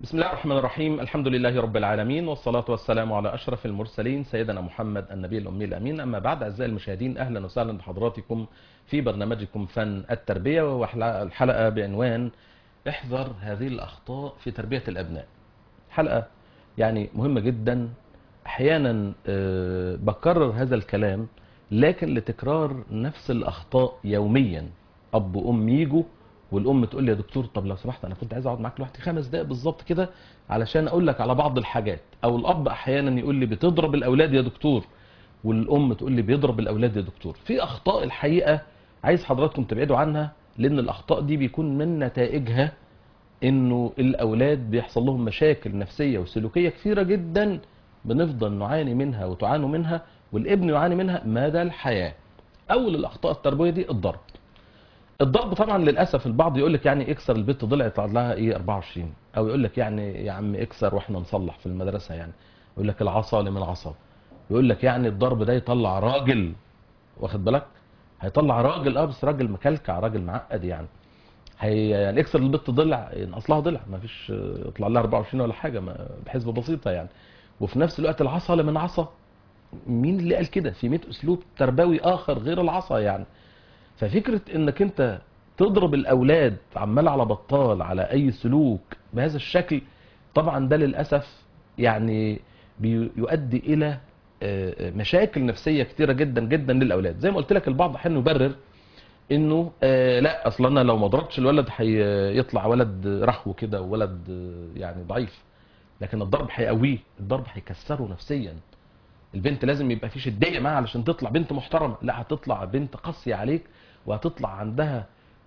بسم الله الرحمن الرحيم الحمد لله رب العالمين والصلاة والسلام على أشرف المرسلين سيدنا محمد النبي الأمي الأمين أما بعد أعزائي المشاهدين أهلا وسهلا بحضراتكم في برنامجكم فن التربية وهو الحلقة بعنوان احذر هذه الأخطاء في تربية الأبناء حلقة يعني مهمة جدا أحيانا آه، بكرر هذا الكلام لكن لتكرار نفس الأخطاء يوميا أب وأم يجوا والام تقول لي يا دكتور طب لو سمحت انا كنت عايز اقعد معاك لوحدي خمس دقائق بالظبط كده علشان اقول لك على بعض الحاجات او الاب احيانا يقول لي بتضرب الاولاد يا دكتور والام تقول لي بيضرب الاولاد يا دكتور في اخطاء الحقيقه عايز حضراتكم تبعدوا عنها لان الاخطاء دي بيكون من نتائجها انه الاولاد بيحصل لهم مشاكل نفسيه وسلوكيه كثيره جدا بنفضل نعاني منها وتعانوا منها والابن يعاني منها مدى الحياه اول الاخطاء التربويه دي الضرب الضرب طبعا للاسف البعض يقول لك يعني اكسر البت ضلع يطلع لها ايه 24 او يقول لك يعني يا عم اكسر واحنا نصلح في المدرسه يعني يقول لك العصا لمن العصا يقول لك يعني الضرب ده يطلع راجل واخد بالك هيطلع راجل اه بس راجل مكلكع راجل معقد يعني هي يعني اكسر البت ضلع ينقص لها ضلع ما فيش آه، يطلع لها 24 ولا حاجه ما بحسبه بسيطه يعني وفي نفس الوقت العصا لمن عصا مين اللي قال كده في 100 اسلوب تربوي اخر غير العصا يعني ففكره انك انت تضرب الاولاد عمال على بطال على اي سلوك بهذا الشكل طبعا ده للاسف يعني بيؤدي الى آه، آه، مشاكل نفسيه كتيره جدا جدا للاولاد زي ما قلت لك البعض احيانا يبرر انه آه لا اصلا انا لو ما ضربتش الولد هيطلع ولد رخو كده وولد آه، يعني ضعيف لكن الضرب هيقويه الضرب هيكسره نفسيا البنت لازم يبقى في شديه معاها علشان تطلع بنت محترمه لا هتطلع بنت قاسيه عليك وهتطلع عندها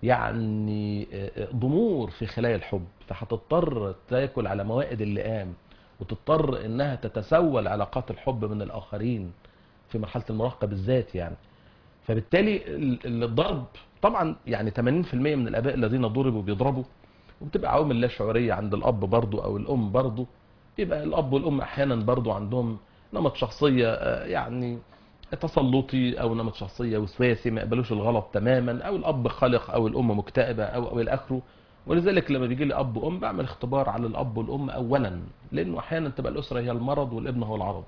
يعني آه، آه، ضمور في خلايا الحب فهتضطر تاكل على موائد اللئام وتضطر انها تتسول علاقات الحب من الاخرين في مرحله المراهقه بالذات يعني فبالتالي ال- ال- الضرب طبعا يعني 80% من الاباء الذين ضربوا بيضربوا وبتبقى عوامل لا شعوريه عند الاب برضو او الام برضو يبقى الاب والام احيانا برضو عندهم نمط شخصيه آه، يعني تسلطي او نمط شخصيه وسواسي ما يقبلوش الغلط تماما او الاب خلق او الام مكتئبه او او الى اخره ولذلك لما بيجي لي اب وام بعمل اختبار على الاب والام اولا لانه احيانا تبقى الاسره هي المرض والابن هو العرض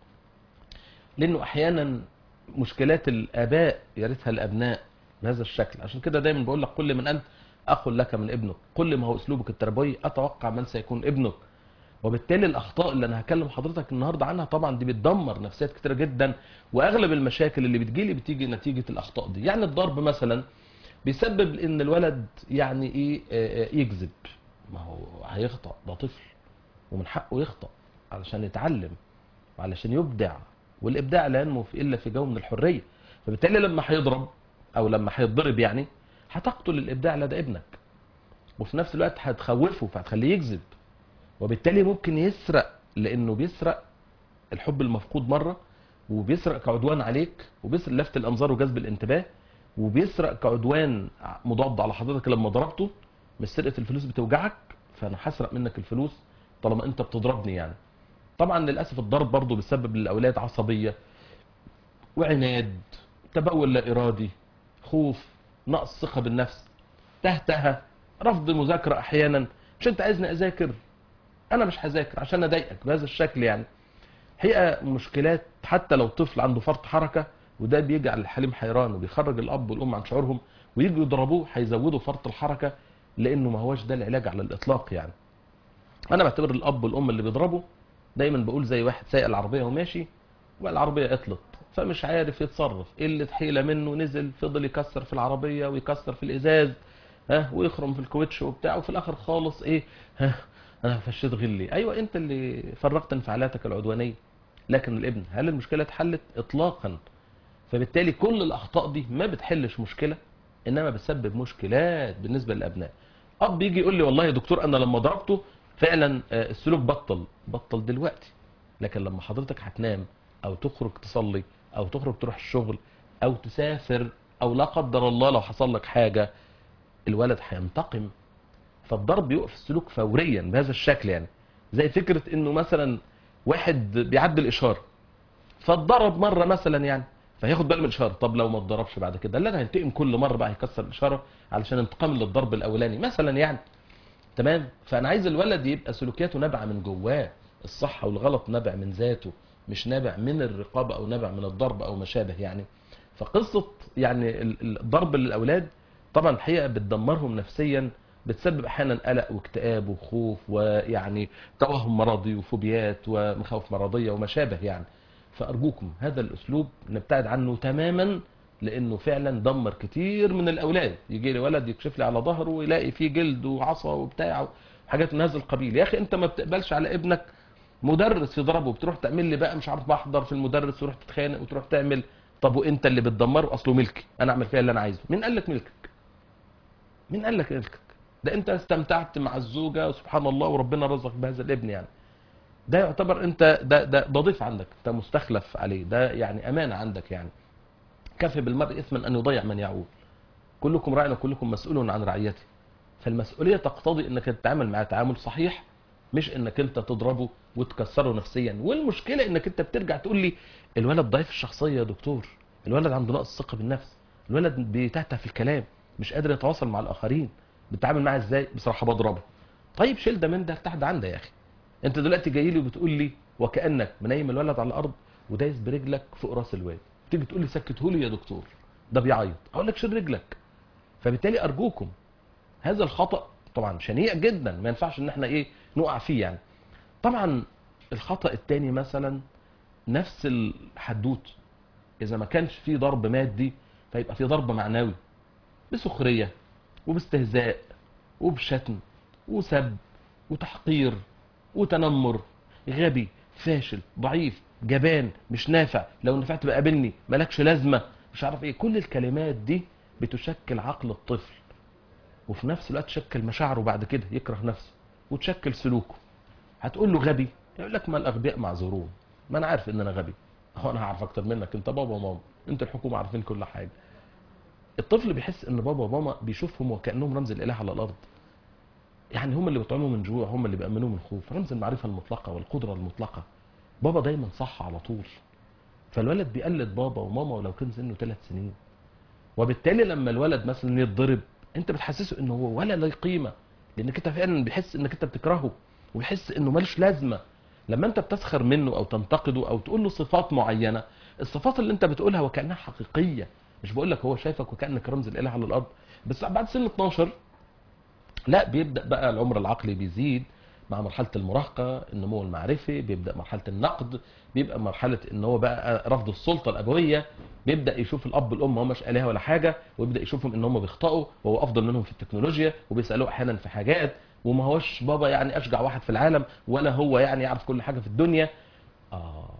لانه احيانا مشكلات الاباء يرثها الابناء بهذا الشكل عشان كده دايما بقول لك كل من انت اخ لك من ابنك كل ما هو اسلوبك التربوي اتوقع من سيكون ابنك وبالتالي الاخطاء اللي انا هكلم حضرتك النهارده عنها طبعا دي بتدمر نفسيات كتيره جدا واغلب المشاكل اللي بتجيلي بتيجي نتيجه الاخطاء دي يعني الضرب مثلا بيسبب ان الولد يعني ايه آه، آه، يكذب ما هو هيخطأ ده طفل ومن حقه يخطأ علشان يتعلم وعلشان يبدع والابداع لا ينمو في الا في جو من الحريه فبالتالي لما هيضرب او لما هيتضرب يعني هتقتل الابداع لدى ابنك وفي نفس الوقت هتخوفه فهتخليه يكذب وبالتالي ممكن يسرق لانه بيسرق الحب المفقود مره وبيسرق كعدوان عليك وبيسرق لفت الانظار وجذب الانتباه وبيسرق كعدوان مضاد على حضرتك لما ضربته مش سرقه الفلوس بتوجعك فانا هسرق منك الفلوس طالما انت بتضربني يعني طبعا للاسف الضرب برضه بيسبب للاولاد عصبيه وعناد تبول لا ارادي خوف نقص ثقه بالنفس تهتهه رفض المذاكره احيانا مش انت عايزني اذاكر انا مش هذاكر عشان اضايقك بهذا الشكل يعني هي مشكلات حتى لو طفل عنده فرط حركه وده بيجعل الحليم حيران وبيخرج الاب والام عن شعورهم ويجوا يضربوه هيزودوا فرط الحركه لانه ما هوش ده العلاج على الاطلاق يعني انا بعتبر الاب والام اللي بيضربوا دايما بقول زي واحد سايق العربيه وماشي والعربيه عطلت فمش عارف يتصرف قله حيله منه نزل فضل يكسر في العربيه ويكسر في الازاز ها ويخرم في الكاوتش وبتاع وفي الاخر خالص ايه ها انا فشيت غلي ايوه انت اللي فرغت انفعالاتك العدوانيه لكن الابن هل المشكله اتحلت اطلاقا فبالتالي كل الاخطاء دي ما بتحلش مشكله انما بتسبب مشكلات بالنسبه للابناء اب يجي يقول لي والله يا دكتور انا لما ضربته فعلا آه، السلوك بطل بطل دلوقتي لكن لما حضرتك هتنام او تخرج تصلي او تخرج تروح الشغل او تسافر او لا قدر الله لو حصل لك حاجه الولد هينتقم فالضرب بيوقف السلوك فوريا بهذا الشكل يعني زي فكره انه مثلا واحد بيعدي الاشاره فاتضرب مره مثلا يعني فهياخد باله من الاشاره طب لو ما اتضربش بعد كده لا ده هينتقم كل مره بقى هيكسر الاشاره علشان انتقام للضرب الاولاني مثلا يعني تمام فانا عايز الولد يبقى سلوكياته نابعه من جواه الصح والغلط نابع من ذاته مش نابع من الرقابه او نابع من الضرب او ما شابه يعني فقصه يعني ال- ال- الضرب للاولاد طبعا الحقيقه بتدمرهم نفسيا بتسبب احيانا قلق واكتئاب وخوف ويعني توهم مرضي وفوبيات ومخاوف مرضيه وما شابه يعني فارجوكم هذا الاسلوب نبتعد عنه تماما لانه فعلا دمر كتير من الاولاد يجي لي ولد يكشف لي على ظهره ويلاقي فيه جلد وعصا وبتاع حاجات من هذا القبيل يا اخي انت ما بتقبلش على ابنك مدرس يضربه بتروح تعمل لي بقى مش عارف بحضر في المدرس وتروح تتخانق وتروح تعمل طب وانت اللي بتدمره اصله ملكي انا اعمل فيها اللي انا عايزه مين قال لك ملكك مين قال لك ملكك ده انت استمتعت مع الزوجه وسبحان الله وربنا رزقك بهذا الابن يعني ده يعتبر انت ده ده ده ضيف عندك انت مستخلف عليه ده يعني امانه عندك يعني كفى بالمرء اثما ان يضيع من يعول كلكم راع وكلكم مسؤول عن رعيته فالمسؤوليه تقتضي انك تتعامل معاه تعامل صحيح مش انك انت تضربه وتكسره نفسيا والمشكله انك انت بترجع تقول لي الولد ضعيف الشخصيه يا دكتور الولد عنده نقص ثقه بالنفس الولد بيتهته في الكلام مش قادر يتواصل مع الاخرين بتتعامل معاه ازاي بصراحه بضربه طيب شيل ده من ده ارتاح ده عندي يا اخي انت دلوقتي جاي لي وبتقول لي وكانك منيم الولد على الارض ودايس برجلك فوق راس الواد تيجي تقول لي سكته لي يا دكتور ده بيعيط اقول لك شيل رجلك فبالتالي ارجوكم هذا الخطا طبعا شنيع جدا ما ينفعش ان احنا ايه نقع فيه يعني طبعا الخطا الثاني مثلا نفس الحدوت اذا ما كانش فيه ضرب مادي فيبقى فيه ضرب معنوي بسخريه وباستهزاء وبشتم وسب وتحقير وتنمر غبي فاشل ضعيف جبان مش نافع لو نفعت بقى قابلني مالكش لازمه مش عارف ايه كل الكلمات دي بتشكل عقل الطفل وفي نفس الوقت تشكل مشاعره بعد كده يكره نفسه وتشكل سلوكه هتقول له غبي يقول لك ما الاغبياء معذورون ما انا عارف ان انا غبي هو انا هعرف اكتر منك انت بابا وماما انت الحكومه عارفين كل حاجه الطفل بيحس ان بابا وماما بيشوفهم وكانهم رمز الاله على الارض يعني هم اللي بيطعموا من جوع هم اللي بيأمنوه من خوف رمز المعرفه المطلقه والقدره المطلقه بابا دايما صح على طول فالولد بيقلد بابا وماما ولو كان سنه ثلاث سنين وبالتالي لما الولد مثلا يتضرب انت بتحسسه انه هو ولا له قيمه لانك انت فعلا بيحس انك انت بتكرهه ويحس انه ملوش لازمه لما انت بتسخر منه او تنتقده او تقول له صفات معينه الصفات اللي انت بتقولها وكانها حقيقيه مش بقول لك هو شايفك وكانك رمز الاله على الارض بس بعد سن 12 لا بيبدا بقى العمر العقلي بيزيد مع مرحله المراهقه النمو المعرفي بيبدا مرحله النقد بيبقى مرحله ان هو بقى رفض السلطه الابويه بيبدا يشوف الاب والام هم مش الهه ولا حاجه ويبدا يشوفهم ان هم بيخطئوا وهو افضل منهم في التكنولوجيا وبيسالوه احيانا في حاجات وما هوش بابا يعني اشجع واحد في العالم ولا هو يعني يعرف كل حاجه في الدنيا اه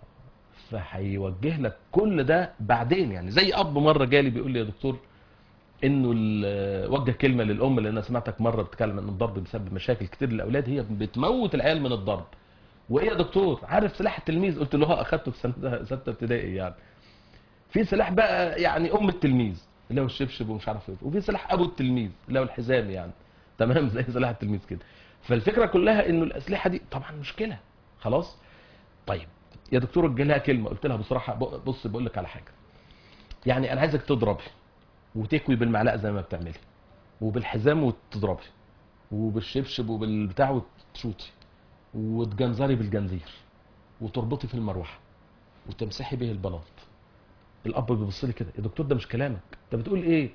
فهيوجه لك كل ده بعدين يعني زي اب مره جالي بيقول لي يا دكتور انه ال- وجه كلمه للام لان انا سمعتك مره بتتكلم ان الضرب بيسبب مشاكل كتير للاولاد هي بتموت العيال من الضرب وايه يا دكتور عارف سلاح التلميذ قلت له اه اخدته في سنه سته ابتدائي يعني في سلاح بقى يعني ام التلميذ اللي هو الشبشب ومش عارف ايه وفي سلاح ابو التلميذ اللي هو الحزام يعني تمام زي سلاح التلميذ كده فالفكره كلها انه الاسلحه دي طبعا مشكله خلاص طيب يا دكتور ادي لها كلمه قلت لها بصراحه ب- بص بقول لك على حاجه يعني انا عايزك تضربي وتكوي بالمعلقه زي ما بتعملي وبالحزام وتضربي وبالشبشب وبالبتاع وتشوطي وتجنزري بالجنزير وتربطي في المروحه وتمسحي به البلاط الاب بيبص لي كده يا دكتور ده مش كلامك انت بتقول ايه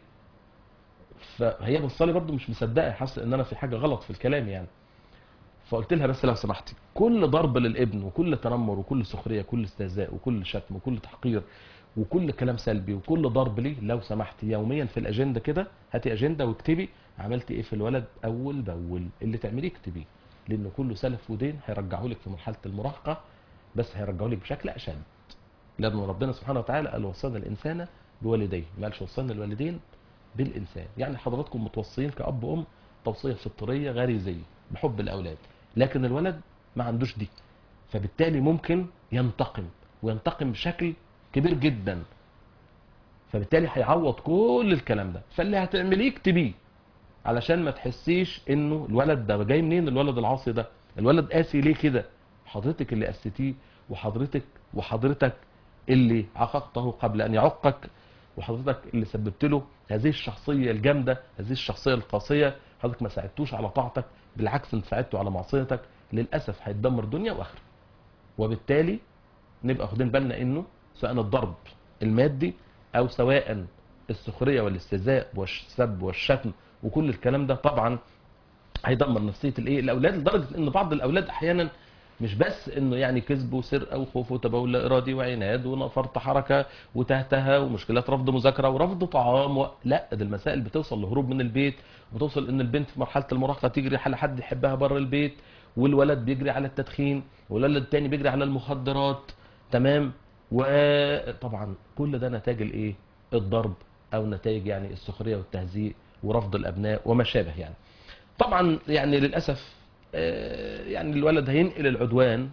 فهي بص لي برده مش مصدقه حاسه ان انا في حاجه غلط في الكلام يعني فقلت لها بس لو سمحتي كل ضرب للابن وكل تنمر وكل سخريه وكل استهزاء وكل شتم وكل تحقير وكل كلام سلبي وكل ضرب ليه لو سمحتي يوميا في الاجنده كده هاتي اجنده واكتبي عملت ايه في الولد اول باول اللي تعمليه اكتبيه لان كله سلف ودين هيرجعوا لك في مرحله المراهقه بس هيرجعوا لك بشكل اشد لان ربنا سبحانه وتعالى قال وصينا الانسان بوالديه ما قالش وصينا الوالدين بالانسان يعني حضراتكم متوصيين كاب وام توصيه فطريه غريزيه بحب الاولاد لكن الولد ما عندوش دي فبالتالي ممكن ينتقم وينتقم بشكل كبير جدا فبالتالي هيعوض كل الكلام ده فاللي هتعمليه اكتبيه علشان ما تحسيش انه الولد ده جاي منين الولد العاصي ده الولد قاسي ليه كده حضرتك اللي قسيتيه وحضرتك وحضرتك اللي عققته قبل ان يعقك وحضرتك اللي سببت له هذه الشخصيه الجامده هذه الشخصيه القاسيه حضرتك ما ساعدتوش على طاعتك بالعكس انت ساعدته على معصيتك للاسف هيتدمر دنيا واخره وبالتالي نبقى واخدين بالنا انه سواء الضرب المادي او سواء السخريه والاستهزاء والسب والشتم وكل الكلام ده طبعا هيدمر نفسيه الايه الاولاد لدرجه ان بعض الاولاد احيانا مش بس انه يعني كذب وسرقه وخوف وتبول لا ارادي وعناد ونفرط حركه وتهتها ومشكلات رفض مذاكره ورفض طعام و... لا دي المسائل بتوصل لهروب من البيت وتوصل ان البنت في مرحله المراهقه تجري على حد يحبها بره البيت والولد بيجري على التدخين والولد التاني بيجري على المخدرات تمام وطبعا كل ده نتاج الايه الضرب او نتائج يعني السخريه والتهزيء ورفض الابناء وما شابه يعني طبعا يعني للاسف آه، يعني الولد هينقل العدوان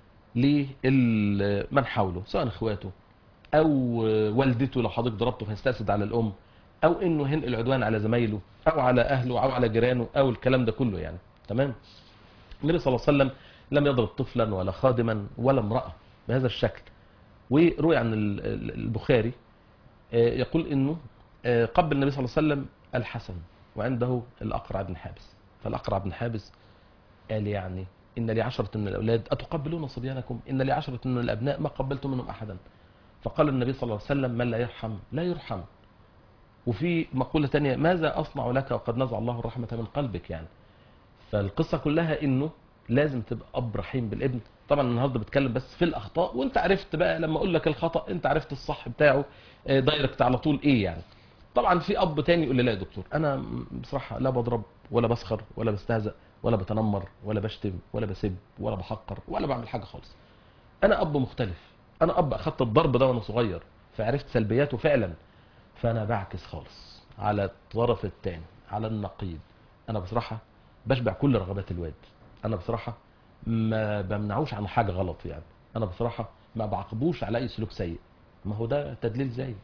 لمن حوله سواء اخواته او والدته لو حضرتك ضربته فيستأسد على الام او انه هينقل العدوان على زمايله او على اهله او على جيرانه او الكلام ده كله يعني تمام النبي صلى الله عليه وسلم لم يضرب طفلا ولا خادما ولا امرأة بهذا الشكل وروي عن ال- ال- البخاري آه، يقول انه آه، قبل النبي صلى الله عليه وسلم الحسن وعنده الاقرع بن حابس فالاقرع بن حابس قال يعني ان لي عشرة من الاولاد اتقبلون صبيانكم ان لي عشرة من الابناء ما قبلت منهم احدا فقال النبي صلى الله عليه وسلم من لا يرحم لا يرحم وفي مقولة تانية ماذا أصنع لك وقد نزع الله الرحمة من قلبك يعني فالقصة كلها إنه لازم تبقى أب رحيم بالابن طبعا النهارده بتكلم بس في الأخطاء وأنت عرفت بقى لما أقول لك الخطأ أنت عرفت الصح بتاعه آه، دايركت على طول إيه يعني طبعا في أب تاني يقول لي لا يا دكتور أنا بصراحة لا بضرب ولا بسخر ولا بستهزأ ولا بتنمر ولا بشتم ولا بسب ولا بحقر ولا بعمل حاجة خالص أنا أب مختلف أنا أب أخدت الضرب ده وأنا صغير فعرفت سلبياته فعلا فانا بعكس خالص على الطرف الثاني على النقيض انا بصراحه بشبع كل رغبات الواد انا بصراحه ما بمنعوش عن حاجه غلط يعني انا بصراحه ما بعاقبوش على اي سلوك سيء ما هو ده تدليل زايد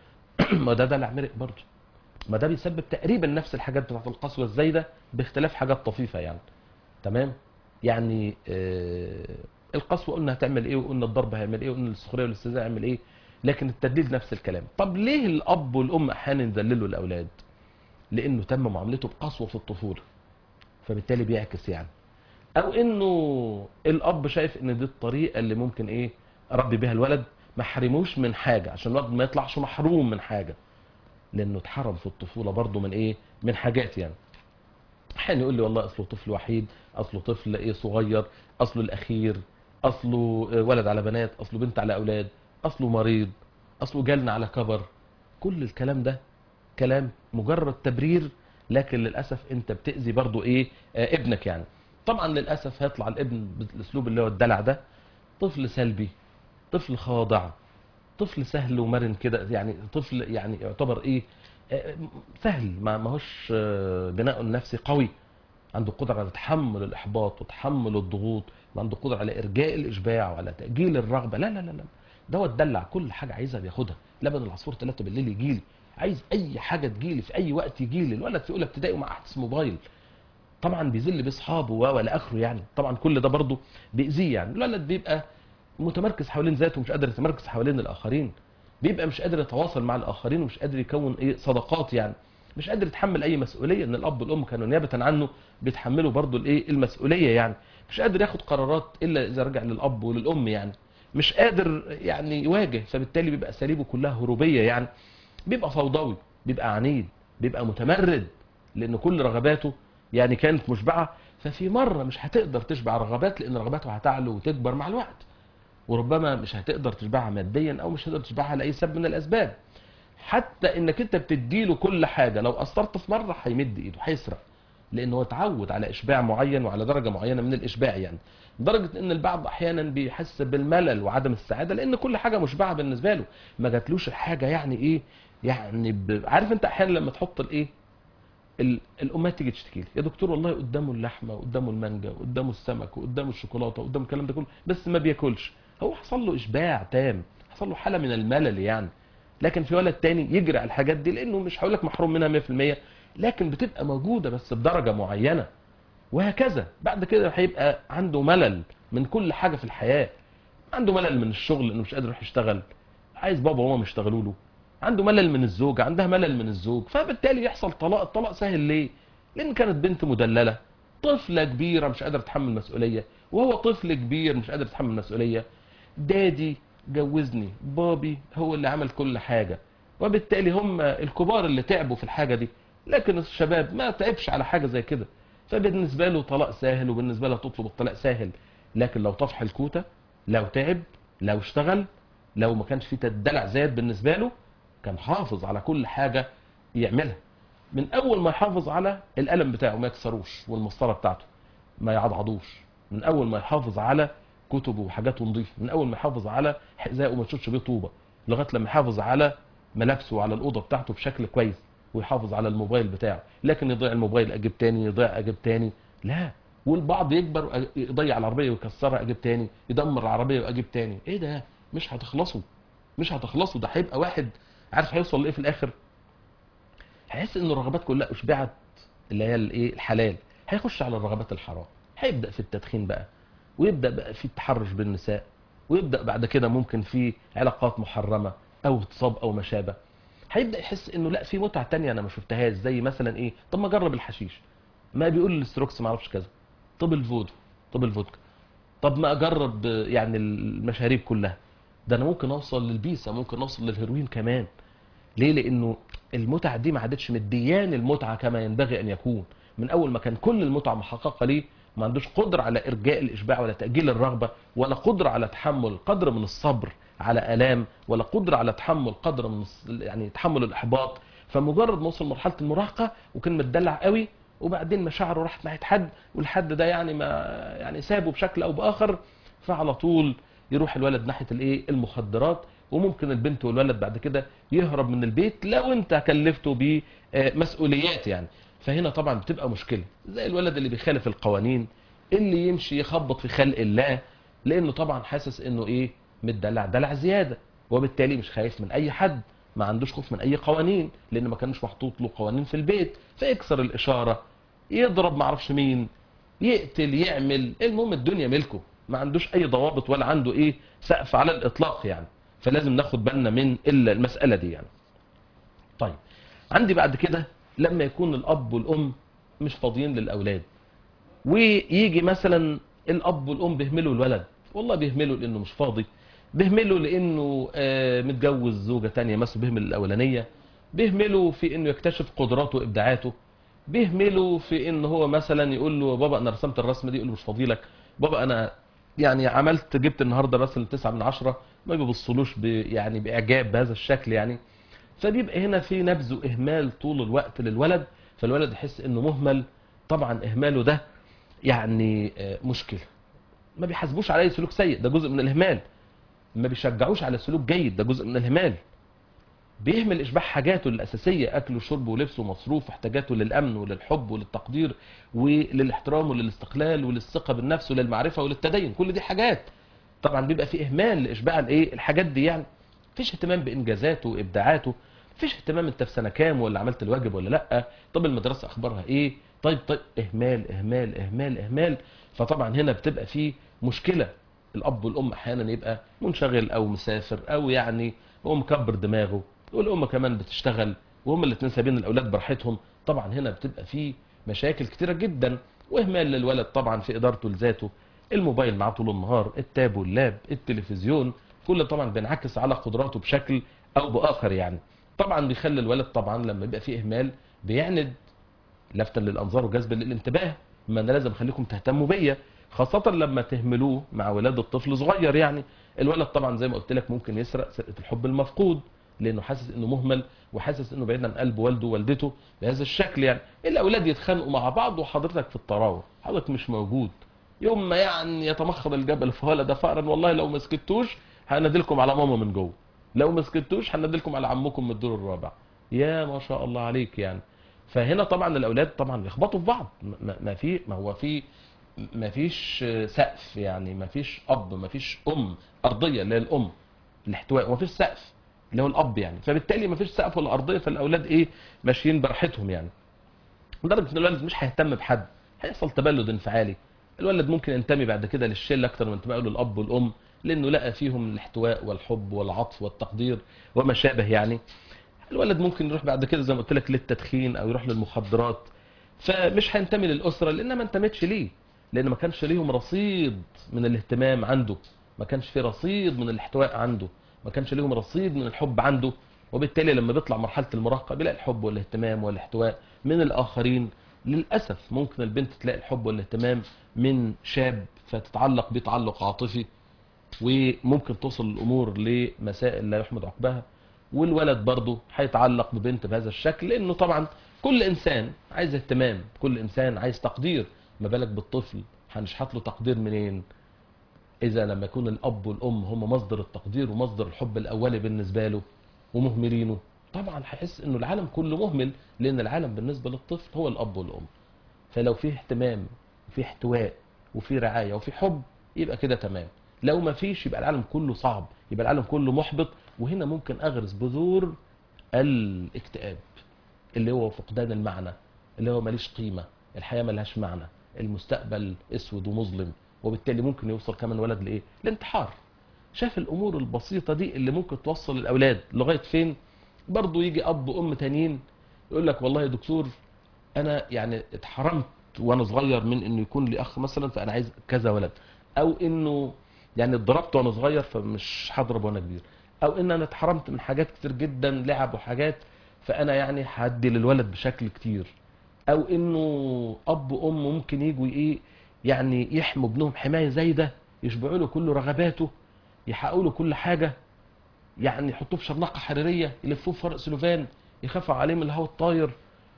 ما ده دلع مرق برضه ما ده بيسبب تقريبا نفس الحاجات بتاعت القسوه الزايده باختلاف حاجات طفيفه يعني تمام يعني آه القسوه قلنا هتعمل ايه وقلنا الضرب هيعمل ايه وقلنا السخريه والاستهزاء هيعمل ايه لكن التدليل نفس الكلام طب ليه الاب والام احيانا يذللوا الاولاد لانه تم معاملته بقسوه في الطفوله فبالتالي بيعكس يعني او انه الاب شايف ان دي الطريقه اللي ممكن ايه اربي بيها الولد ما احرموش من حاجه عشان الولد ما يطلعش محروم من حاجه لانه اتحرم في الطفوله برضه من ايه من حاجات يعني احيانا يقول لي والله اصله طفل وحيد اصله طفل ايه صغير اصله الاخير اصله آه، ولد على بنات اصله بنت على اولاد اصله مريض اصله جالنا على كبر كل الكلام ده كلام مجرد تبرير لكن للاسف انت بتاذي برضو ايه آه ابنك يعني طبعا للاسف هيطلع الابن بالاسلوب اللي هو الدلع ده طفل سلبي طفل خاضع طفل سهل ومرن كده يعني طفل يعني يعتبر ايه آه، سهل ما ماهوش آه، بناء نفسي قوي عنده قدرة على تحمل الإحباط وتحمل الضغوط وعنده قدرة على إرجاء الإشباع وعلى تأجيل الرغبة لا لا لا لا ده هو اتدلع كل حاجة عايزها بياخدها لبن العصفور 3 بالليل يجيلي عايز أي حاجة تجيلي في أي وقت يجيلي الولد في أولى ابتدائي ومع أحدث موبايل طبعا بيذل باصحابه و- والى اخره يعني طبعا كل ده برضه بيأذيه يعني الولد بيبقى متمركز حوالين ذاته ومش قادر يتمركز حوالين الاخرين بيبقى مش قادر يتواصل مع الاخرين ومش قادر يكون ايه صداقات يعني مش قادر يتحمل اي مسؤوليه ان الاب والام كانوا نيابه عنه بيتحملوا برضه الايه المسؤوليه يعني مش قادر ياخد قرارات الا اذا رجع للاب وللام يعني مش قادر يعني يواجه فبالتالي بيبقى اساليبه كلها هروبيه يعني بيبقى فوضوي بيبقى عنيد بيبقى متمرد لان كل رغباته يعني كانت مشبعه ففي مره مش هتقدر تشبع رغبات لان رغباته هتعلو وتكبر مع الوقت وربما مش هتقدر تشبعها ماديا او مش هتقدر تشبعها لاي سبب من الاسباب حتى انك انت بتديله كل حاجه لو قصرت في مره هيمد ايده هيسرق لان هو اتعود على اشباع معين وعلى درجه معينه من الاشباع يعني لدرجه ان البعض احيانا بيحس بالملل وعدم السعاده لان كل حاجه مشبعه بالنسبه له ما جاتلوش الحاجه يعني ايه يعني ب... عارف انت احيانا لما تحط الايه ال- الامهات تيجي تشتكي لي يا دكتور والله قدامه اللحمه وقدامه المانجا وقدامه السمك وقدامه الشوكولاته وقدامه الكلام ده كله بس ما بياكلش هو حصل له اشباع تام حصل له حاله من الملل يعني لكن في ولد تاني يجري على الحاجات دي لانه مش هقول لك محروم منها 100% لكن بتبقى موجوده بس بدرجه معينه وهكذا بعد كده هيبقى عنده ملل من كل حاجه في الحياه عنده ملل من الشغل انه مش قادر يروح يشتغل عايز بابا وماما يشتغلوا له عنده ملل من الزوجه عندها ملل من الزوج فبالتالي يحصل طلاق الطلاق سهل ليه لان كانت بنت مدلله طفله كبيره مش قادره تتحمل مسؤوليه وهو طفل كبير مش قادر يتحمل مسؤوليه دادي جوزني بابي هو اللي عمل كل حاجه وبالتالي هم الكبار اللي تعبوا في الحاجه دي لكن الشباب ما تعبش على حاجه زي كده فبالنسبه له طلاق سهل وبالنسبه له تطلب الطلاق سهل لكن لو طفح الكوته لو تعب لو اشتغل لو ما كانش في تدلع زاد بالنسبه له كان حافظ على كل حاجه يعملها من اول ما يحافظ على القلم بتاعه ما يكسروش والمسطره بتاعته ما يعضعضوش من اول ما يحافظ على كتبه وحاجاته نظيفه من اول ما يحافظ على حذائه وما يشوفش بيه طوبه لغايه لما يحافظ على ملابسه وعلى الاوضه بتاعته بشكل كويس ويحافظ على الموبايل بتاعه لكن يضيع الموبايل اجيب تاني يضيع اجيب تاني لا والبعض يكبر وأ- يضيع العربيه ويكسرها اجيب تاني يدمر العربيه واجيب تاني ايه ده مش هتخلصوا مش هتخلصوا ده هيبقى واحد عارف هيوصل لايه في الاخر هيحس ان الرغبات كلها اشبعت اللي هي الايه الحلال هيخش على الرغبات الحرام هيبدا في التدخين بقى ويبدا بقى في التحرش بالنساء ويبدا بعد كده ممكن في علاقات محرمه او اغتصاب او ما شابه هيبدا يحس انه لا في متعه تانية انا ما شفتهاش زي مثلا ايه طب ما اجرب الحشيش ما بيقول الاستروكس ما اعرفش كذا طب الفودو طب الفودكا طب ما اجرب يعني المشاريب كلها ده انا ممكن اوصل للبيسا ممكن اوصل للهيروين كمان ليه لانه المتعه دي ما عادتش مديان المتعه كما ينبغي ان يكون من اول ما كان كل المتعه محققه ليه ما عندوش قدره على ارجاء الاشباع ولا تاجيل الرغبه ولا قدره على تحمل قدر من الصبر على الام ولا قدره على تحمل قدر من الص- يعني تحمل الاحباط فمجرد ما وصل مرحله المراهقه وكان متدلع قوي وبعدين مشاعره راحت ناحيه حد والحد ده يعني ما يعني سابه بشكل او باخر فعلى طول يروح الولد ناحيه الايه المخدرات وممكن البنت والولد بعد كده يهرب من البيت لو انت كلفته بمسؤوليات يعني فهنا طبعا بتبقى مشكله زي الولد اللي بيخالف القوانين اللي يمشي يخبط في خلق الله لانه طبعا حاسس انه ايه متدلع دلع زياده وبالتالي مش خايف من اي حد ما عندوش خوف من اي قوانين لان ما كانش محطوط له قوانين في البيت فيكسر الاشاره يضرب ما اعرفش مين يقتل يعمل المهم الدنيا ملكه ما عندوش اي ضوابط ولا عنده ايه سقف على الاطلاق يعني فلازم ناخد بالنا من ال- المساله دي يعني طيب عندي بعد كده لما يكون الاب والام مش فاضيين للاولاد ويجي مثلا الاب والام بيهملوا الولد والله بيهملوا لانه مش فاضي بيهملوا لانه آه، متجوز زوجه تانية مثلا بيهمل الاولانيه بيهملوا في انه يكتشف قدراته وابداعاته بيهملوا في ان هو مثلا يقول له بابا انا رسمت الرسمه دي يقول له مش فاضي لك بابا انا يعني عملت جبت النهارده مثلا 9 من 10 ما بيبصلوش ب يعني باعجاب بهذا الشكل يعني فبيبقى هنا في نبذ واهمال طول الوقت للولد فالولد يحس انه مهمل طبعا اهماله ده يعني آه، مشكله ما بيحاسبوش على اي سلوك سيء ده جزء من الاهمال ما بيشجعوش على سلوك جيد ده جزء من الاهمال بيهمل اشباع حاجاته الاساسيه اكله وشربه ولبسه ومصروف واحتياجاته للامن وللحب وللتقدير وللاحترام وللاستقلال وللثقه بالنفس وللمعرفه وللتدين كل دي حاجات طبعا بيبقى في اهمال لاشباع الايه الحاجات دي يعني مفيش اهتمام بانجازاته وابداعاته مفيش اهتمام انت في سنه كام ولا عملت الواجب ولا لا طب المدرسه اخبارها ايه طيب طيب اهمال اهمال اهمال اهمال فطبعا هنا بتبقى في مشكله الاب والام احيانا يبقى منشغل او مسافر او يعني هو مكبر دماغه والام كمان بتشتغل وهم الاثنين سايبين الاولاد براحتهم طبعا هنا بتبقى في مشاكل كتيره جدا واهمال للولد طبعا في ادارته لذاته الموبايل معاه طول النهار التاب واللاب التلفزيون كل طبعا بينعكس على قدراته بشكل او باخر يعني طبعا بيخلي الولد طبعا لما يبقى فيه اهمال بيعند لفتا للانظار وجذبا للانتباه ما انا لازم اخليكم تهتموا بيا خاصة لما تهملوه مع ولادة طفل صغير يعني الولد طبعا زي ما قلت لك ممكن يسرق سرقة الحب المفقود لانه حاسس انه مهمل وحاسس انه بعيد عن قلب والده ووالدته بهذا الشكل يعني الاولاد يتخانقوا مع بعض وحضرتك في الطراوه حضرتك مش موجود يوم ما يعني يتمخض الجبل فولد فأرا والله لو ما سكتوش هنادلكم على ماما من جوه لو ما سكتوش هنادلكم على عمكم من الدور الرابع يا ما شاء الله عليك يعني فهنا طبعا الاولاد طبعا يخبطوا في بعض ما ما في ما هو في ما فيش سقف يعني ما فيش اب ما فيش ام ارضيه اللي هي الام الاحتواء وما فيش سقف اللي هو الاب يعني فبالتالي ما فيش سقف ولا ارضيه فالاولاد ايه ماشيين براحتهم يعني لدرجه ان الولد مش هيهتم بحد هيحصل تبلد انفعالي الولد ممكن ينتمي بعد كده للشله اكتر من انتمائه للاب والام لانه لقى فيهم الاحتواء والحب والعطف والتقدير وما شابه يعني الولد ممكن يروح بعد كده زي ما قلت لك للتدخين او يروح للمخدرات فمش هينتمي للاسره لان ما انتمتش ليه لان ما كانش ليهم رصيد من الاهتمام عنده ما كانش في رصيد من الاحتواء عنده ما كانش ليهم رصيد من الحب عنده وبالتالي لما بيطلع مرحله المراهقه بيلاقي الحب والاهتمام والاحتواء من الاخرين للاسف ممكن البنت تلاقي الحب والاهتمام من شاب فتتعلق بيه تعلق عاطفي وممكن توصل الامور لمسائل لا يحمد عقبها والولد برضه هيتعلق ببنت بهذا الشكل لانه طبعا كل انسان عايز اهتمام كل انسان عايز تقدير ما بالك بالطفل هنشحت له تقدير منين اذا لما يكون الاب والام هم مصدر التقدير ومصدر الحب الاولي بالنسبه له ومهملينه طبعا هيحس انه العالم كله مهمل لان العالم بالنسبه للطفل هو الاب والام فلو فيه اهتمام وفيه احتواء وفيه رعايه وفيه حب يبقى كده تمام لو ما فيش يبقى العالم كله صعب يبقى العالم كله محبط وهنا ممكن اغرس بذور الاكتئاب اللي هو فقدان المعنى اللي هو ماليش قيمه الحياه ملهاش معنى المستقبل اسود ومظلم وبالتالي ممكن يوصل كمان ولد لايه الانتحار شاف الامور البسيطه دي اللي ممكن توصل الاولاد لغايه فين برضه يجي اب وام تانيين يقول لك والله يا دكتور انا يعني اتحرمت وانا صغير من انه يكون لي اخ مثلا فانا عايز كذا ولد او انه يعني اتضربت وانا صغير فمش هضرب وانا كبير او ان انا اتحرمت من حاجات كتير جدا لعب وحاجات فانا يعني هدي للولد بشكل كتير او انه اب وام ممكن يجوا ايه يعني يحموا ابنهم حمايه زايده يشبعوا له كل رغباته يحققوا له كل حاجه يعني يحطوه في شرنقه حريريه يلفوه في فرق سلوفان يخافوا عليه من الهواء الطاير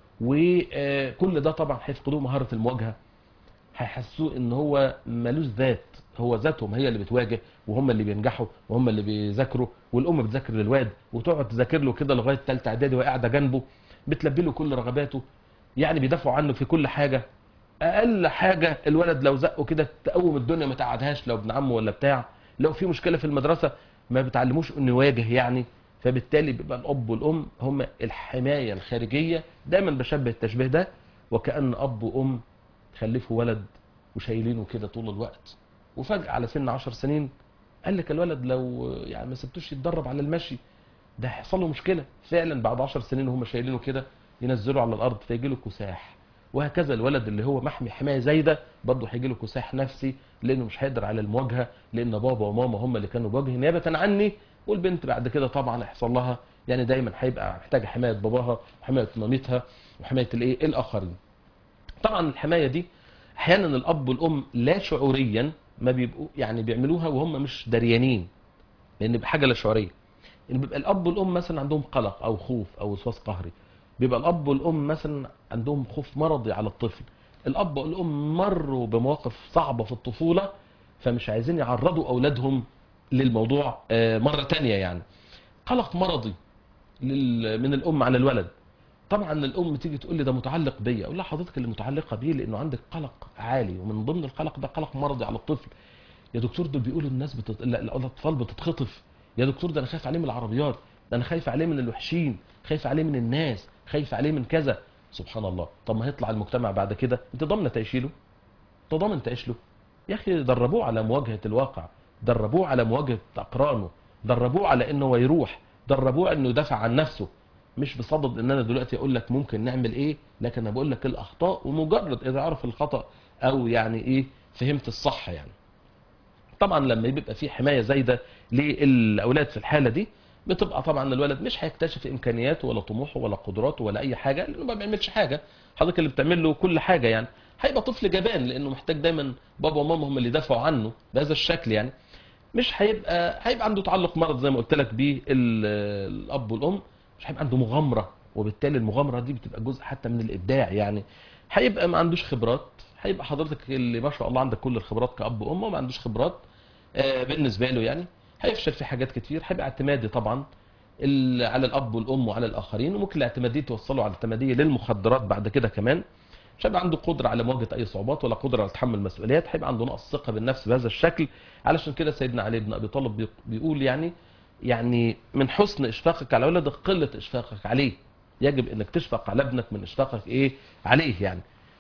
وكل ده طبعا هيفقدوه مهاره المواجهه هيحسوه ان هو ملوش ذات هو ذاتهم هي اللي بتواجه وهم اللي بينجحوا وهم اللي بيذاكروا والام بتذاكر للواد وتقعد تذاكر له كده لغايه ثالثه اعدادي وهي قاعده جنبه بتلبي له كل رغباته يعني بيدافعوا عنه في كل حاجه اقل حاجه الولد لو زقه كده تقوم الدنيا ما تقعدهاش لو ابن عمه ولا بتاع لو في مشكله في المدرسه ما بتعلموش انه يواجه يعني فبالتالي بيبقى الاب والام هم الحمايه الخارجيه دايما بشبه التشبيه ده وكان اب وام خلفوا ولد وشايلينه كده طول الوقت وفجاه على سن 10 سنين قال لك الولد لو يعني ما سبتوش يتدرب على المشي ده هيحصل له مشكله فعلا بعد 10 سنين وهم شايلينه كده ينزلوا على الارض فيجي له كساح وهكذا الولد اللي هو محمي حمايه زايده برضه هيجي له كساح نفسي لانه مش هيقدر على المواجهه لان بابا وماما هم اللي كانوا بيواجهوا نيابه عني والبنت بعد كده طبعا هيحصل لها يعني دايما هيبقى محتاجه حمايه باباها وحمايه مامتها وحمايه الايه الاخرين طبعا الحمايه دي احيانا الاب والام لا شعوريا ما بيبقوا يعني بيعملوها وهم مش دريانين لان بيبقى حاجه لا شعوريه ان بيبقى الاب والام مثلا عندهم قلق او خوف او وسواس قهري بيبقى الاب والام مثلا عندهم خوف مرضي على الطفل الاب والام مروا بمواقف صعبه في الطفوله فمش عايزين يعرضوا اولادهم للموضوع آه، مره تانية يعني قلق مرضي لل- من الام على الولد طبعا الام تيجي تقول لي ده متعلق بيا اقول لها حضرتك اللي متعلقه بيه لانه عندك قلق عالي ومن ضمن القلق ده قلق مرضي على الطفل يا دكتور دول بيقولوا الناس بتت... لا الاطفال بتتخطف يا دكتور ده انا خايف عليه من العربيات ده انا خايف عليه من الوحشين خايف عليه من الناس خايف عليه من كذا سبحان الله طب ما هيطلع المجتمع بعد كده انت ضامن تعيش له انت ضامن تعيش له يا اخي دربوه على مواجهه الواقع دربوه على مواجهه اقرانه دربوه على انه هو يروح دربوه انه يدافع عن نفسه مش بصدد ان انا دلوقتي اقول لك ممكن نعمل ايه لكن انا بقول لك الاخطاء ومجرد اذا عرف الخطا او يعني ايه فهمت الصح يعني طبعا لما بيبقى في حمايه زايده للاولاد في الحاله دي بتبقى طبعا الولد مش هيكتشف امكانياته ولا طموحه ولا قدراته ولا اي حاجه لانه ما بيعملش حاجه حضرتك اللي بتعمل له كل حاجه يعني هيبقى طفل جبان لانه محتاج دايما بابا وماما هم اللي يدافعوا عنه بهذا الشكل يعني مش هيبقى هيبقى عنده تعلق مرض زي ما قلت لك بيه ال- الاب والام مش هيبقى عنده مغامره وبالتالي المغامره دي بتبقى جزء حتى من الابداع يعني هيبقى ما عندوش خبرات هيبقى حضرتك اللي ما شاء الله عندك كل الخبرات كاب وام وما عندوش خبرات آه، بالنسبه له يعني هيفشل في حاجات كتير هيبقى اعتمادي طبعا ال- على الاب والام وعلى الاخرين وممكن الاعتماديه توصله على الاعتماديه للمخدرات بعد كده كمان مش هيبقى عنده قدره على مواجهه اي صعوبات ولا قدره على تحمل مسؤوليات هيبقى عنده نقص ثقه بالنفس بهذا الشكل علشان كده سيدنا علي بن ابي طالب بي- بيقول يعني يعني من حسن اشفاقك على ولدك قله اشفاقك عليه يجب انك تشفق على ابنك من اشفاقك ايه عليه يعني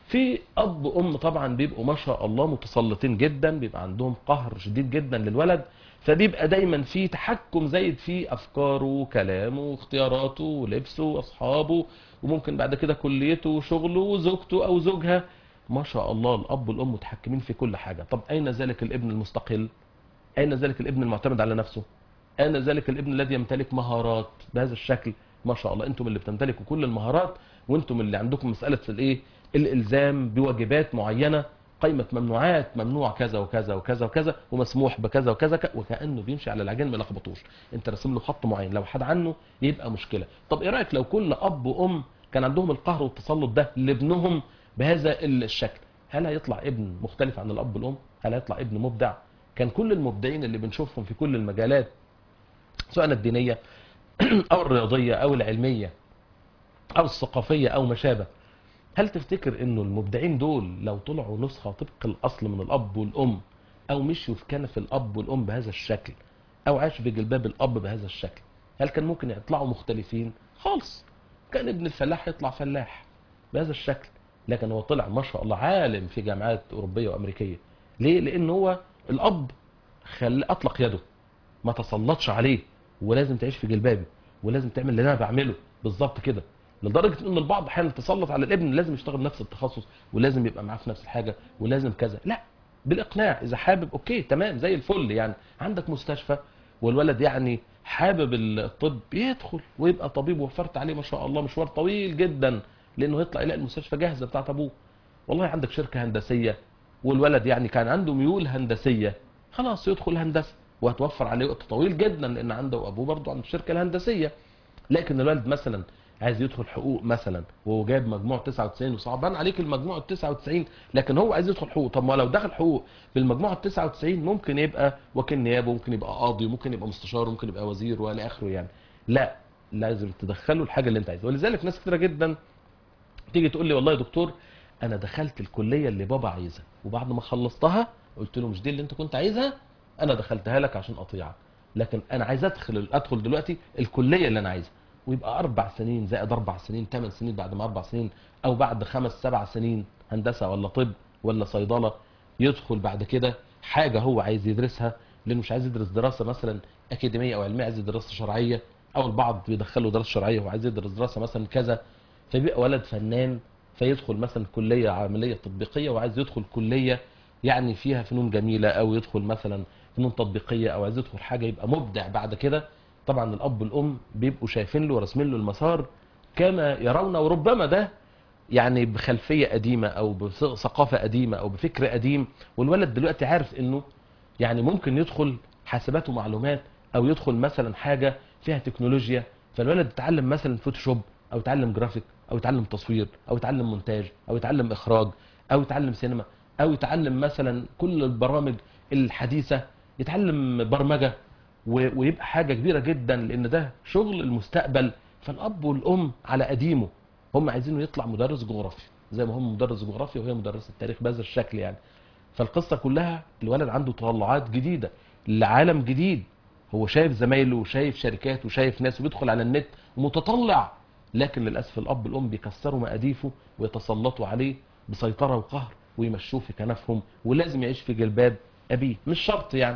في اب وام طبعا بيبقوا ما شاء الله متسلطين جدا بيبقى عندهم قهر شديد جدا للولد فبيبقى دايما في تحكم زايد في افكاره وكلامه واختياراته ولبسه واصحابه وممكن بعد كده كليته وشغله وزوجته او زوجها ما شاء الله الاب والام متحكمين في كل حاجه طب اين ذلك الابن المستقل اين ذلك الابن المعتمد على نفسه اين ذلك الابن الذي يمتلك مهارات بهذا الشكل ما شاء الله انتم اللي بتمتلكوا كل المهارات وانتم اللي عندكم مساله الايه الالزام بواجبات معينه قائمه ممنوعات ممنوع كذا وكذا وكذا وكذا ومسموح بكذا وكذا ك- وكانه بيمشي على العجين ما يلخبطوش انت راسم له خط معين لو حد عنه يبقى مشكله طب ايه رايك لو كل اب وام كان عندهم القهر والتسلط ده لابنهم بهذا الشكل هل هيطلع ابن مختلف عن الاب والام هل هيطلع ابن مبدع كان كل المبدعين اللي بنشوفهم في كل المجالات سواء الدينيه او الرياضيه او العلميه او الثقافيه او ما شابه هل تفتكر انه المبدعين دول لو طلعوا نسخه طبق الاصل من الاب والام او مشوا في كنف الاب والام بهذا الشكل او عاشوا في جلباب الاب بهذا الشكل هل كان ممكن يطلعوا مختلفين خالص كان ابن الفلاح يطلع فلاح بهذا الشكل لكن هو طلع ما شاء الله عالم في جامعات اوروبيه وامريكيه ليه لان هو الاب خل اطلق يده ما تسلطش عليه ولازم تعيش في جلبابي ولازم تعمل اللي انا بعمله بالظبط كده لدرجه ان البعض احيانا تسلط على الابن لازم يشتغل نفس التخصص ولازم يبقى معاه في نفس الحاجه ولازم كذا لا بالاقناع اذا حابب اوكي تمام زي الفل يعني عندك مستشفى والولد يعني حابب الطب يدخل ويبقى طبيب وفرت عليه ما شاء الله مشوار طويل جدا لانه يطلع يلاقي المستشفى جاهزه بتاعت ابوه والله عندك شركه هندسيه والولد يعني كان عنده ميول هندسيه خلاص يدخل هندسه وهتوفر عليه وقت طويل جدا لان عنده ابوه برضه عنده الشركه الهندسيه لكن الولد مثلا عايز يدخل حقوق مثلا وهو جايب مجموع 99 وصعبان عليك المجموع ال 99 لكن هو عايز يدخل حقوق طب ما لو دخل حقوق بالمجموع ال 99 ممكن يبقى وكيل نيابه ممكن يبقى قاضي ممكن يبقى مستشار ممكن يبقى وزير والى اخره يعني لا لازم تدخله الحاجه اللي انت عايزها ولذلك ناس كتيره جدا تيجي تقول لي والله يا دكتور انا دخلت الكليه اللي بابا عايزها وبعد ما خلصتها قلت له مش دي اللي انت كنت عايزها انا دخلتها لك عشان اطيعك لكن انا عايز ادخل ادخل دلوقتي الكليه اللي انا عايزها ويبقى اربع سنين زائد اربع سنين ثمان سنين بعد ما اربع سنين او بعد خمس سبع سنين هندسه ولا طب ولا صيدله يدخل بعد كده حاجه هو عايز يدرسها لانه مش عايز يدرس دراسه مثلا اكاديميه او علميه عايز يدرس دراسه شرعيه او البعض بيدخله دراسه شرعيه وهو عايز يدرس دراسه مثلا كذا فبيبقى ولد فنان فيدخل مثلا كليه عمليه تطبيقيه وعايز يدخل كليه يعني فيها فنون جميله او يدخل مثلا فنون تطبيقيه او عايز يدخل حاجه يبقى مبدع بعد كده طبعا الاب والام بيبقوا شايفين له وراسمين له المسار كما يرون وربما ده يعني بخلفيه قديمه او بثقافه قديمه او بفكر قديم والولد دلوقتي عارف انه يعني ممكن يدخل حاسبات ومعلومات او يدخل مثلا حاجه فيها تكنولوجيا فالولد يتعلم مثلا فوتوشوب او يتعلم جرافيك او يتعلم تصوير او يتعلم مونتاج او يتعلم اخراج او يتعلم سينما او يتعلم مثلا كل البرامج الحديثه يتعلم برمجه و- ويبقى حاجه كبيره جدا لان ده شغل المستقبل فالاب والام على قديمه هم عايزينه يطلع مدرس جغرافيا زي ما هم مدرس جغرافيا وهي مدرسه تاريخ بهذا الشكل يعني فالقصه كلها الولد عنده تطلعات جديده لعالم جديد هو شايف زمايله وشايف شركات وشايف ناس وبيدخل على النت متطلع لكن للاسف الاب والام بيكسروا مقاديفه ويتسلطوا عليه بسيطره وقهر ويمشوه في كنفهم ولازم يعيش في جلباب ابيه مش شرط يعني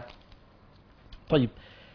طيب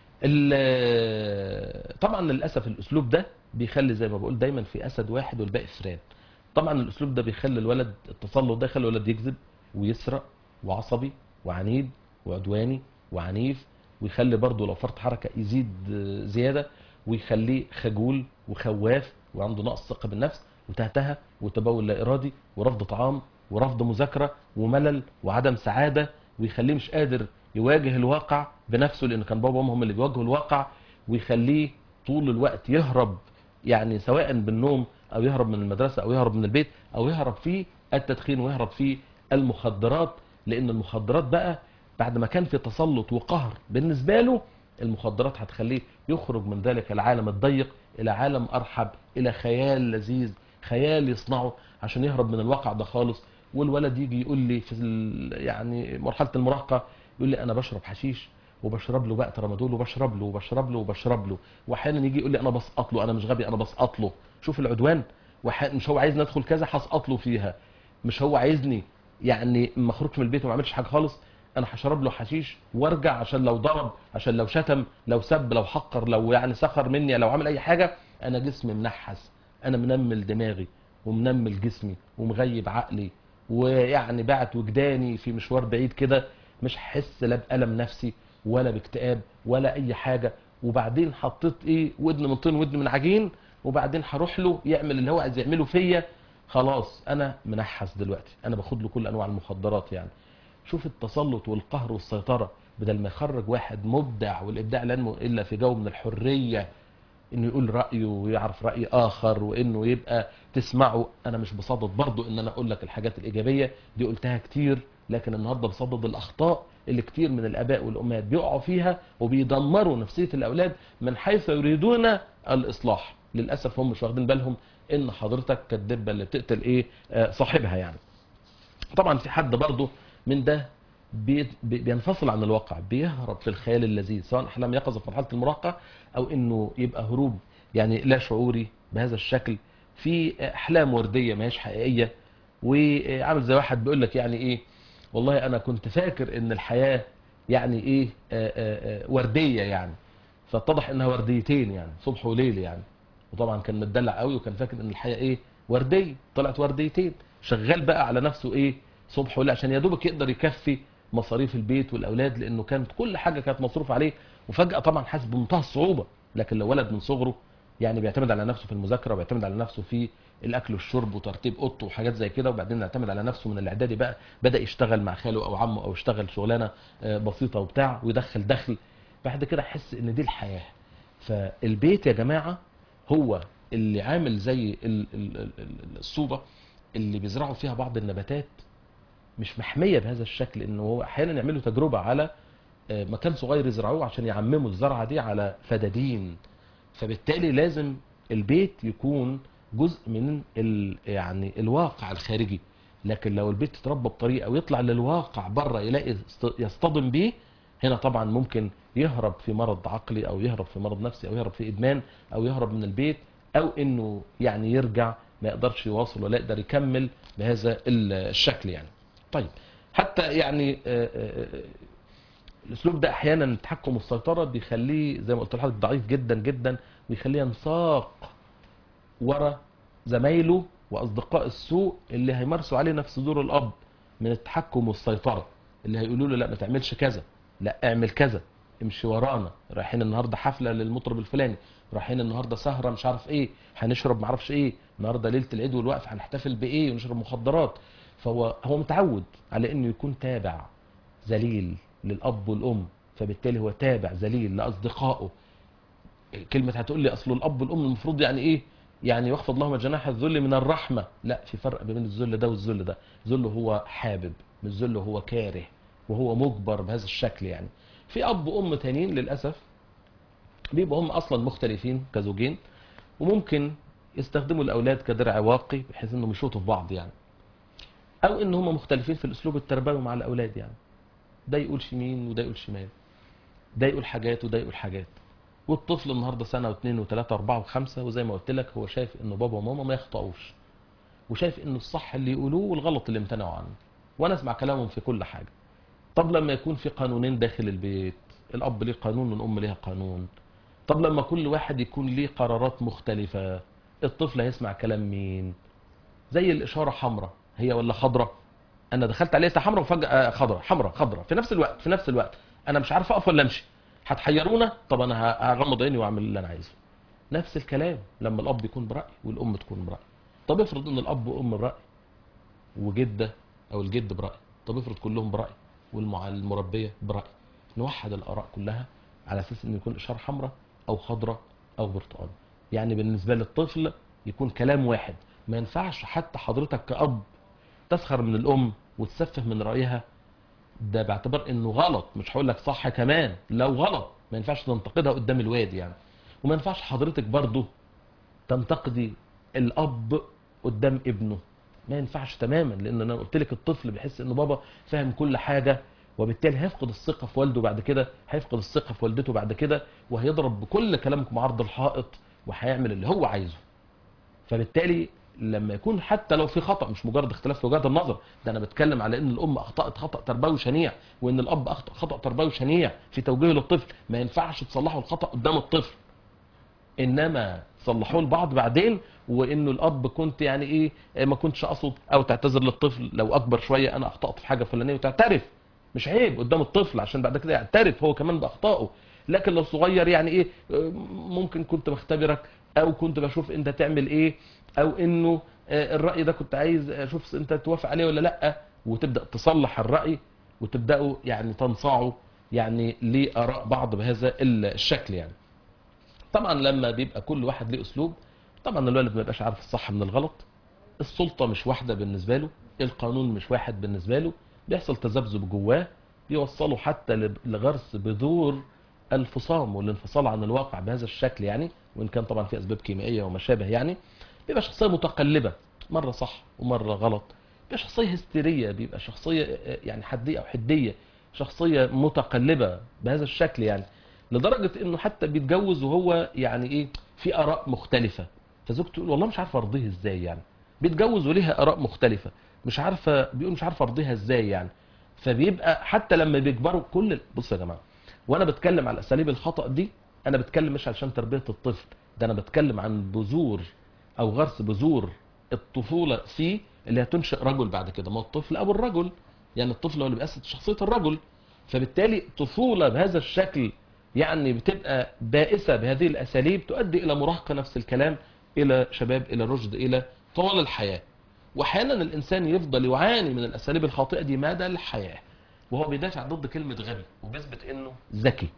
ال- طبعا للاسف الاسلوب ده بيخلي زي ما بقول دايما في اسد واحد والباقي فران طبعا الاسلوب ده بيخلي الولد التسلط ده يخلي الولد يكذب ويسرق وعصبي وعنيد وعدواني وعنيف ويخلي برضه لو فرط حركه يزيد آه، زياده ويخليه خجول وخواف وعنده نقص ثقه بالنفس وتهتهه وتبول لا ارادي ورفض طعام ورفض مذاكره وملل وعدم سعاده ويخليه مش قادر يواجه الواقع بنفسه لان كان بابا وماما هم اللي بيواجهوا الواقع ويخليه طول الوقت يهرب يعني سواء بالنوم او يهرب من المدرسه او يهرب من البيت او يهرب في التدخين ويهرب في المخدرات لان المخدرات بقى بعد ما كان في تسلط وقهر بالنسبه له المخدرات هتخليه يخرج من ذلك العالم الضيق الى عالم ارحب الى خيال لذيذ خيال يصنعه عشان يهرب من الواقع ده خالص والولد يجي يقول لي في ال- يعني مرحله المراهقه يقول لي انا بشرب حشيش وبشرب له بقى ترامادول وبشرب له وبشرب له وبشرب له واحيانا يجي يقول لي انا بسقط له انا مش غبي انا بسقط له شوف العدوان وح- مش هو عايز ندخل كذا هسقط له فيها مش هو عايزني يعني ما اخرجش من البيت وما اعملش حاجه خالص انا هشرب له حشيش وارجع عشان لو ضرب عشان لو شتم لو سب لو حقر لو يعني سخر مني لو عمل اي حاجه انا جسمي منحس انا منمل دماغي ومنمل جسمي ومغيب عقلي ويعني بعت وجداني في مشوار بعيد كده مش هحس لا بألم نفسي ولا باكتئاب ولا اي حاجه وبعدين حطيت ايه ودن من طين ودن من عجين وبعدين هروح له يعمل اللي هو عايز يعمله فيا خلاص انا منحس دلوقتي انا باخد له كل انواع المخدرات يعني شوف التسلط والقهر والسيطره بدل ما يخرج واحد مبدع والابداع لا ينمو الا في جو من الحريه انه يقول رايه ويعرف راي اخر وانه يبقى تسمعه انا مش بصدد برضو ان انا اقول لك الحاجات الايجابيه دي قلتها كتير لكن النهارده بصدد الاخطاء اللي كتير من الاباء والامهات بيقعوا فيها وبيدمروا نفسيه الاولاد من حيث يريدون الاصلاح للاسف هم مش واخدين بالهم ان حضرتك كالدبه اللي بتقتل ايه آه، صاحبها يعني طبعا في حد برضه من ده بي- بي- بينفصل عن الواقع بيهرب في الخيال اللذيذ سواء احلام يقظه في مرحله المراهقه او انه يبقى هروب يعني لا شعوري بهذا الشكل في احلام ورديه ما هيش حقيقيه وعامل زي واحد بيقول لك يعني ايه والله انا كنت فاكر ان الحياه يعني ايه آه، آه، آه، ورديه يعني فاتضح انها ورديتين يعني صبح وليل يعني وطبعا كان متدلع قوي وكان فاكر ان الحياه ايه ورديه طلعت ورديتين شغال بقى على نفسه ايه صبح وليل عشان يا دوبك يقدر يكفي مصاريف البيت والاولاد لانه كانت كل حاجه كانت مصروف عليه وفجاه طبعا حاسس بمنتهى الصعوبه لكن لو ولد من صغره يعني بيعتمد على نفسه في المذاكره وبيعتمد على نفسه في الاكل والشرب وترتيب اوضته وحاجات زي كده وبعدين يعتمد على نفسه من الاعدادي بقى بدا يشتغل مع خاله او عمه او يشتغل شغلانه آه، بسيطه وبتاع ويدخل دخل بعد كده يحس ان دي الحياه فالبيت يا جماعه هو اللي عامل زي ال- ال- ال- ال- الصوبه اللي بيزرعوا فيها بعض النباتات مش محميه بهذا الشكل انه هو احيانا يعملوا تجربه على آه، مكان صغير يزرعوه عشان يعمموا الزرعه دي على فدادين فبالتالي لازم البيت يكون جزء من ال يعني الواقع الخارجي لكن لو البيت اتربى بطريقه ويطلع للواقع بره يلاقي است- يصطدم بيه هنا طبعا ممكن يهرب في مرض عقلي او يهرب في مرض نفسي او يهرب في ادمان او يهرب من البيت او انه يعني يرجع ما يقدرش يواصل ولا يقدر يكمل بهذا ال- الشكل يعني طيب حتى يعني آه، آه، آه، الاسلوب ده احيانا التحكم والسيطره بيخليه زي ما قلت لحضرتك ضعيف جدا جدا ويخليه ينساق ورا زمايله واصدقاء السوء اللي هيمارسوا عليه نفس دور الاب من التحكم والسيطره اللي هيقولوا له لا ما تعملش كذا لا اعمل كذا امشي ورانا رايحين النهارده حفله للمطرب الفلاني رايحين النهارده سهره مش عارف ايه هنشرب معرفش ايه النهارده ليله العيد والوقف هنحتفل بايه ونشرب مخدرات فهو هو متعود على انه يكون تابع ذليل للاب والام فبالتالي هو تابع ذليل لاصدقائه كلمه هتقول لي اصل الاب والام المفروض يعني ايه يعني يخفض لهما جناح الذل من الرحمه لا في فرق بين الذل ده والذل ده الذل هو حابب مش ذل هو كاره وهو مجبر بهذا الشكل يعني في اب وام تانيين للاسف بيبقوا هم اصلا مختلفين كزوجين وممكن يستخدموا الاولاد كدرع واقي بحيث انهم يشوطوا في بعض يعني او ان هم مختلفين في الاسلوب التربوي مع الاولاد يعني ده يقول يمين وده يقول شمال ده يقول حاجات وده يقول حاجات والطفل النهارده سنه واثنين وثلاثه واربعه وخمسه وزي ما قلت لك هو شايف انه بابا وماما ما يخطئوش وشايف انه الصح اللي يقولوه والغلط اللي امتنعوا عنه وانا اسمع كلامهم في كل حاجه طب لما يكون في قانونين داخل البيت الاب ليه قانون والام ليها قانون طب لما كل واحد يكون ليه قرارات مختلفه الطفل هيسمع كلام مين زي الاشاره حمراء هي ولا خضراء انا دخلت عليها حمراء وفجاه خضراء حمراء خضراء في نفس الوقت في نفس الوقت انا مش عارف اقف ولا امشي هتحيرونا طب انا ه- هغمض عيني واعمل اللي انا عايزه نفس الكلام لما الاب يكون براي والام تكون براي طب افرض ان الاب وام براي وجده او الجد براي طب افرض كلهم براي والمربيه براي نوحد الاراء كلها على اساس ان يكون اشاره حمراء او خضراء او برتقال يعني بالنسبه للطفل يكون كلام واحد ما ينفعش حتى حضرتك كاب تسخر من الام وتسفه من رايها ده باعتبار انه غلط مش هقول لك صح كمان لو غلط ما ينفعش تنتقدها قدام الواد يعني وما ينفعش حضرتك برضه تنتقدي الاب قدام ابنه ما ينفعش تماما لان انا قلت لك الطفل بيحس ان بابا فاهم كل حاجه وبالتالي هيفقد الثقه في والده بعد كده هيفقد الثقه في والدته بعد كده وهيضرب بكل كلامكم عرض الحائط وهيعمل اللي هو عايزه فبالتالي لما يكون حتى لو في خطا مش مجرد اختلاف في وجهات النظر ده انا بتكلم على ان الام اخطات خطا تربوي شنيع وان الاب اخطا خطا تربوي شنيع في توجيهه للطفل ما ينفعش تصلحوا الخطا قدام الطفل انما تصلحوه لبعض بعدين وانه الاب كنت يعني ايه ما كنتش اقصد او تعتذر للطفل لو اكبر شويه انا اخطات في حاجه فلانيه وتعترف مش عيب قدام الطفل عشان بعد كده يعترف هو كمان باخطائه لكن لو صغير يعني ايه ممكن كنت بختبرك او كنت بشوف انت تعمل ايه او انه الراي ده كنت عايز اشوف انت توافق عليه ولا لا وتبدا تصلح الراي وتبداوا يعني تنصاعوا يعني لاراء بعض بهذا الشكل يعني طبعا لما بيبقى كل واحد له اسلوب طبعا الولد ما يبقاش عارف الصح من الغلط السلطه مش واحده بالنسبه له القانون مش واحد بالنسبه له بيحصل تذبذب جواه بيوصله حتى لغرس بذور الفصام والانفصال عن الواقع بهذا الشكل يعني وان كان طبعا في اسباب كيميائيه وما شابه يعني بيبقى شخصيه متقلبه مره صح ومره غلط بيبقى شخصيه هستيريه بيبقى شخصيه يعني حديه او حديه شخصيه متقلبه بهذا الشكل يعني لدرجه انه حتى بيتجوز وهو يعني ايه في اراء مختلفه فزوجته تقول والله مش عارفه ارضيه ازاي يعني بيتجوز وليها اراء مختلفه مش عارفه بيقول مش عارفه ارضيها ازاي يعني فبيبقى حتى لما بيكبروا كل بصوا يا جماعه وانا بتكلم على اساليب الخطا دي انا بتكلم مش علشان تربيه الطفل ده انا بتكلم عن بذور او غرس بذور الطفوله فيه اللي هتنشئ رجل بعد كده ما الطفل او الرجل يعني الطفل هو اللي بيأسس شخصيه الرجل فبالتالي طفوله بهذا الشكل يعني بتبقى بائسه بهذه الاساليب تؤدي الى مراهقه نفس الكلام الى شباب الى رشد الى طوال الحياه واحيانا الانسان يفضل يعاني من الاساليب الخاطئه دي مدى الحياه وهو بيدافع ضد كلمه غبي وبيثبت انه ذكي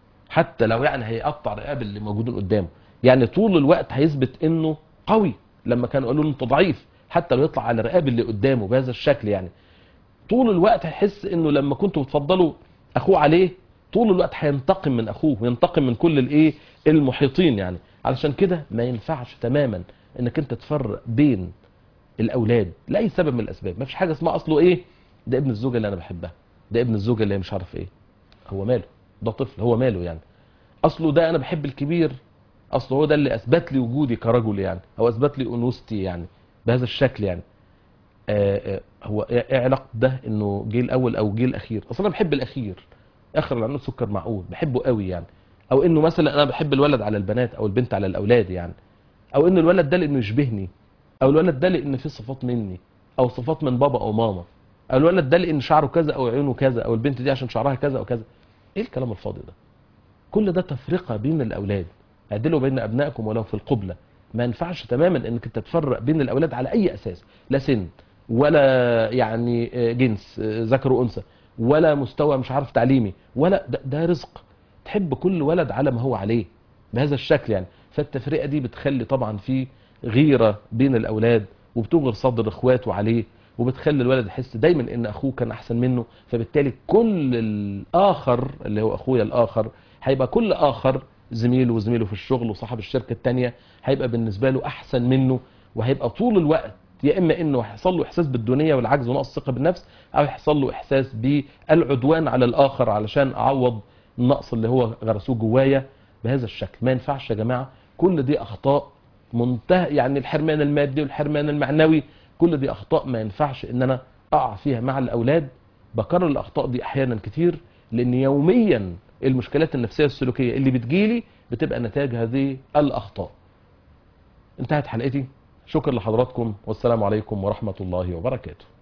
حتى لو يعني هيقطع رقاب اللي موجودين قدامه يعني طول الوقت هيثبت انه قوي لما كانوا قالوا له انت ضعيف حتى لو يطلع على رقاب اللي قدامه بهذا الشكل يعني طول الوقت هيحس انه لما كنتوا بتفضلوا اخوه عليه طول الوقت هينتقم من اخوه وينتقم من كل الايه المحيطين يعني علشان كده ما ينفعش تماما انك انت تفرق بين الاولاد لاي سبب من الاسباب ما فيش حاجه اسمها اصله ايه ده ابن الزوجه اللي انا بحبها ده ابن الزوجه اللي مش عارف ايه هو ماله ده طفل هو ماله يعني اصله ده انا بحب الكبير اصله هو ده اللي اثبت لي وجودي كرجل يعني او اثبت لي انوثتي يعني بهذا الشكل يعني آآ آآ هو ايه علاقه ده انه جه الاول او جه الاخير اصلا انا بحب الاخير اخر اللي عنده سكر معقول بحبه قوي يعني او انه مثلا انا بحب الولد على البنات او البنت على الاولاد يعني او ان الولد ده لانه يشبهني او الولد ده لان فيه صفات مني او صفات من بابا او ماما او الولد ده لان شعره كذا او عيونه كذا او البنت دي عشان شعرها كذا او كذا ايه الكلام الفاضي ده كل ده تفرقه بين الاولاد اعدلوا بين ابنائكم ولو في القبله ما ينفعش تماما انك انت تفرق بين الاولاد على اي اساس لا سن ولا يعني جنس ذكر وانثى ولا مستوى مش عارف تعليمي ولا ده, ده رزق تحب كل ولد على ما هو عليه بهذا الشكل يعني فالتفرقه دي بتخلي طبعا في غيره بين الاولاد وبتغر صدر اخواته عليه وبتخلي الولد يحس دايما ان اخوه كان احسن منه فبالتالي كل الاخر اللي هو اخويا الاخر هيبقى كل اخر زميله وزميله في الشغل وصاحب الشركه الثانيه هيبقى بالنسبه له احسن منه وهيبقى طول الوقت يا اما انه هيحصل له احساس بالدونيه والعجز ونقص الثقه بالنفس او يحصل له احساس بالعدوان على الاخر علشان اعوض النقص اللي هو غرسوه جوايا بهذا الشكل ما ينفعش يا جماعه كل دي اخطاء منتهى يعني الحرمان المادي والحرمان المعنوي كل دي اخطاء ما ينفعش ان انا اقع فيها مع الاولاد بكرر الاخطاء دي احيانا كتير لان يوميا المشكلات النفسيه السلوكيه اللي بتجيلي بتبقى نتاج هذه الاخطاء انتهت حلقتي شكرا لحضراتكم والسلام عليكم ورحمه الله وبركاته